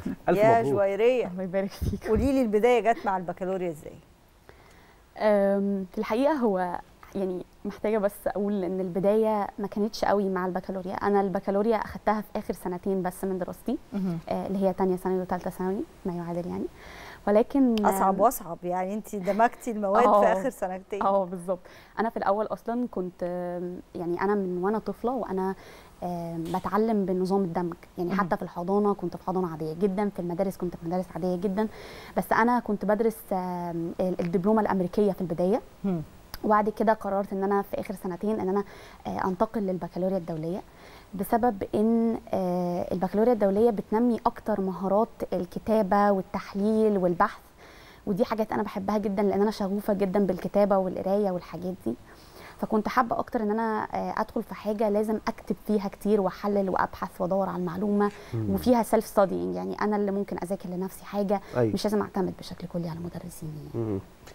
الف يا مبروك جويريه الله يبارك فيك قولي لي البدايه جت مع البكالوريا ازاي أم، في الحقيقه هو يعني محتاجه بس اقول ان البدايه ما كانتش قوي مع البكالوريا انا البكالوريا اخدتها في اخر سنتين بس من دراستي آه، اللي هي تانية ثانوي وثالثه ثانوي ما يعادل يعني ولكن اصعب آم، واصعب يعني انت دمجتي المواد في آه. اخر سنتين اه بالظبط انا في الاول اصلا كنت آم، يعني انا من وانا طفله وانا آم، بتعلم بنظام الدمج يعني مهم. حتى في الحضانه كنت في حضانه عاديه جدا في المدارس كنت في مدارس عاديه جدا بس انا كنت بدرس آم، الدبلومه الامريكيه في البدايه مم. وبعد كده قررت ان انا في اخر سنتين ان انا آه، انتقل للبكالوريا الدوليه بسبب ان آه، البكالوريا الدوليه بتنمي اكتر مهارات الكتابه والتحليل والبحث ودي حاجات انا بحبها جدا لان انا شغوفه جدا بالكتابه والقرايه والحاجات دي فكنت حابه اكتر ان انا آه، ادخل في حاجه لازم اكتب فيها كتير واحلل وابحث وادور على المعلومه مم. وفيها سيلف ستادينج يعني انا اللي ممكن اذاكر لنفسي حاجه أيوة. مش لازم اعتمد بشكل كلي على مدرسين يعني. مم.